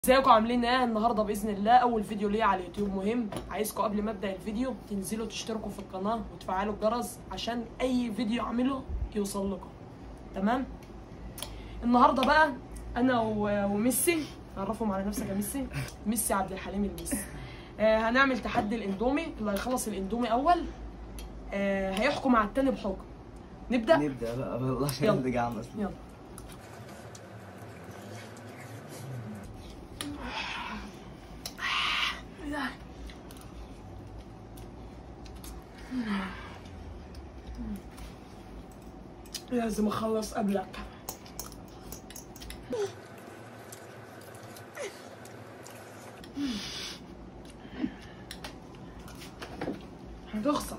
ازيكم عاملين ايه النهارده باذن الله اول فيديو ليا على اليوتيوب مهم عايزكم قبل ما ابدا الفيديو تنزلوا تشتركوا في القناه وتفعلوا الجرس عشان اي فيديو اعمله يوصل لكم تمام النهارده بقى انا و- وميسي عرفهم على نفسك يا ميسي ميسي عبد الحليم الميسي آه هنعمل تحدي الاندومي اللي هيخلص الاندومي اول آه هيحكم على التاني بحكم نبدا نبدا بقى والله عشان يلا. اللي جعان اصلا يلا لازم اخلص قبلك هتخسر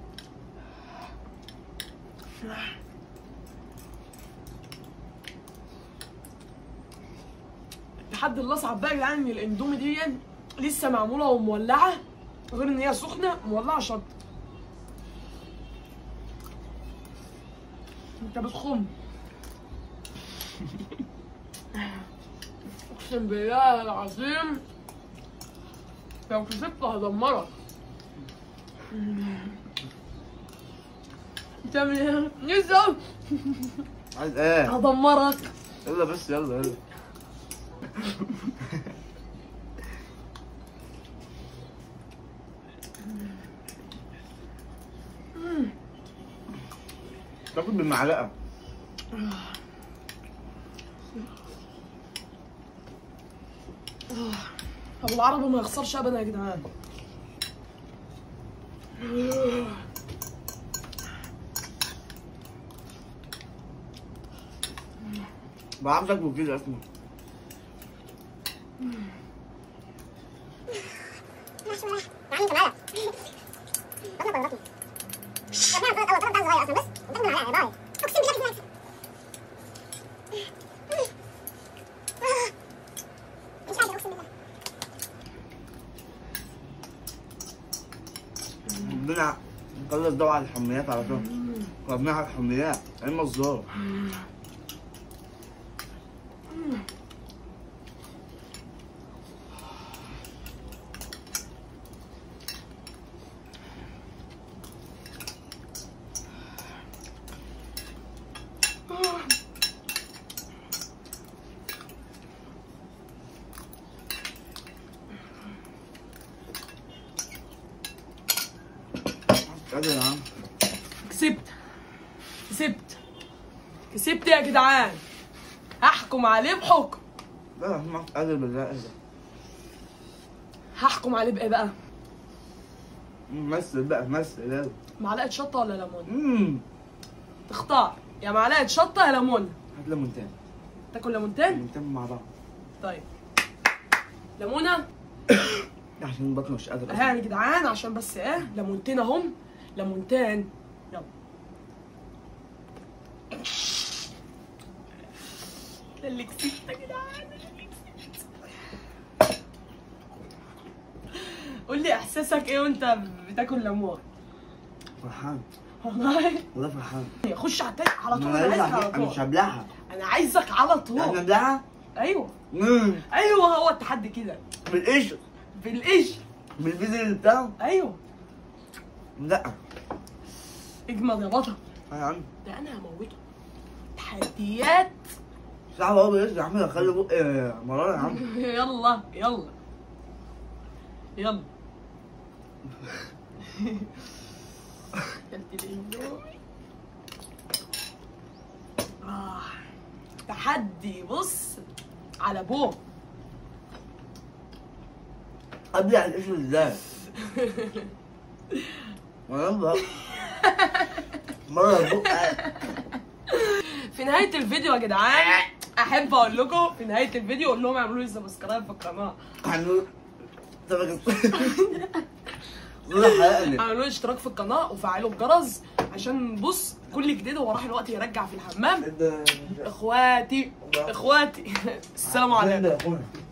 التحدي الاصعب بقى يا جدعان ان الاندومي دي لسه معموله ومولعه غير ان هي سخنه مولعه شط انت بتخم اقسم بالله العظيم لو كسبت هدمرك بتعمل ايه؟ لسه عايز ايه هدمرك يلا بس يلا يلا تاكل بالمعلقه ابو العربي ما يخسرش ابدا يا جدعان بعرف اكل كده اسمه ربنا نخلص دواء على الحميات على طول ربنا على الحميات ايه مصدر قادر يا عم كسبت كسبت كسبت يا جدعان هحكم عليه بحكم لا ما قادر بالله ايه ده هحكم عليه بايه بقى مثل بقى مثل يلا معلقه شطه ولا ليمون امم تختار يا معلقه شطه يا ليمون هات ليمونتين تاكل ليمونتين ليمونتين مع بعض طيب ليمونه عشان بطني مش قادر ها يا جدعان عشان بس ايه ليمونتين اهم ليمونتين يلا ده اللي كسبت يا جدعان ده اللي كسبت. قول لي احساسك ايه وانت بتاكل ليمون فرحان والله والله فرحان خش على التاني على طول انا انا عايزك على لسه- أنا مش طول هبلعها انا عايزك على احنا طول نبلعها ايوه امم ايوه هو التحدي كده بالقشر بالقش بالبذل بتاعه ايوه لا اجمد يا بطل يا عم ده انا هموته تحديات صعب قوي يا عم اخلي بقي مرار يا عم يلا يلا يلا اكلت الاندومي آه. تحدي بص على بوم ابلع القشر ازاي؟ ما يلا مرة بقى في نهاية الفيديو يا جدعان احب اقول لكم في نهاية الفيديو اقول لهم اعملوا لي سبسكرايب في القناة هنقول طب والله حرقني اعملوا لي اشتراك في القناة وفعلوا الجرس عشان بص كل جديد هو راح الوقت يرجع في الحمام اخواتي اخواتي السلام عليكم يا اخونا